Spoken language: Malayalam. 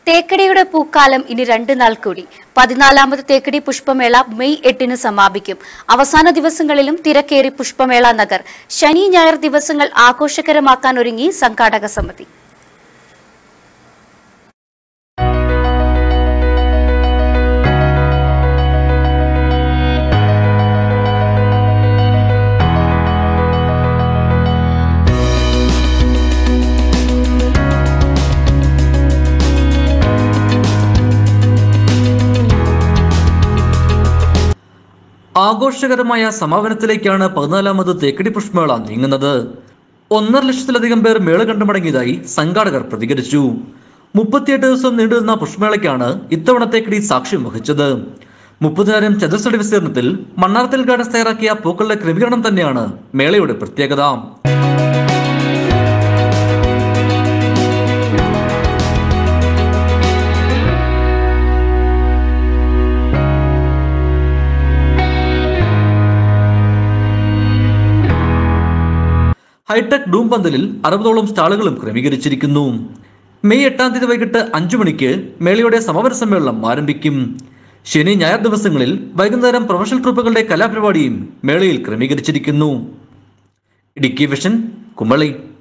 തേക്കടിയുടെ പൂക്കാലം ഇനി രണ്ട് നാൾ കൂടി പതിനാലാമത് തേക്കടി പുഷ്പമേള മെയ് എട്ടിന് സമാപിക്കും അവസാന ദിവസങ്ങളിലും തിരക്കേറി പുഷ്പമേള നഗർ ശനി ഞായർ ദിവസങ്ങൾ ആഘോഷകരമാക്കാൻ ഒരുങ്ങി സംഘാടക സമിതി ആഘോഷകരമായ സമാപനത്തിലേക്കാണ് പതിനാലാമത് തേക്കടി പുഷ്പമേള നീങ്ങുന്നത് ഒന്നര ലക്ഷത്തിലധികം പേർ മേള കണ്ടു മടങ്ങിയതായി സംഘാടകർ പ്രതികരിച്ചു മുപ്പത്തിയെട്ട് ദിവസം നീണ്ടുനിന്ന പുഷ്പമേളയ്ക്കാണ് ഇത്തവണ തേക്കടി സാക്ഷ്യം വഹിച്ചത് മുപ്പതിനായിരം ചതുരശ്രടി വിസ്തീർണത്തിൽ മണ്ണാർത്തിൽ ഗാർഡൻസ് തയ്യാറാക്കിയ പൂക്കളുടെ ക്രമീകരണം തന്നെയാണ് മേളയുടെ പ്രത്യേകത ഹൈടെക് ഡൂം പന്തലിൽ അറുപതോളം സ്റ്റാളുകളും ക്രമീകരിച്ചിരിക്കുന്നു മെയ് എട്ടാം തീയതി വൈകിട്ട് അഞ്ചു മണിക്ക് മേളയുടെ സമാപന സമ്മേളനം ആരംഭിക്കും ശനി ഞായർ ദിവസങ്ങളിൽ വൈകുന്നേരം പ്രൊഫഷണൽ ട്രൂപ്പുകളുടെ കലാപരിപാടിയും മേളയിൽ ക്രമീകരിച്ചിരിക്കുന്നു ഇടുക്കി വിഷൻ കുമളി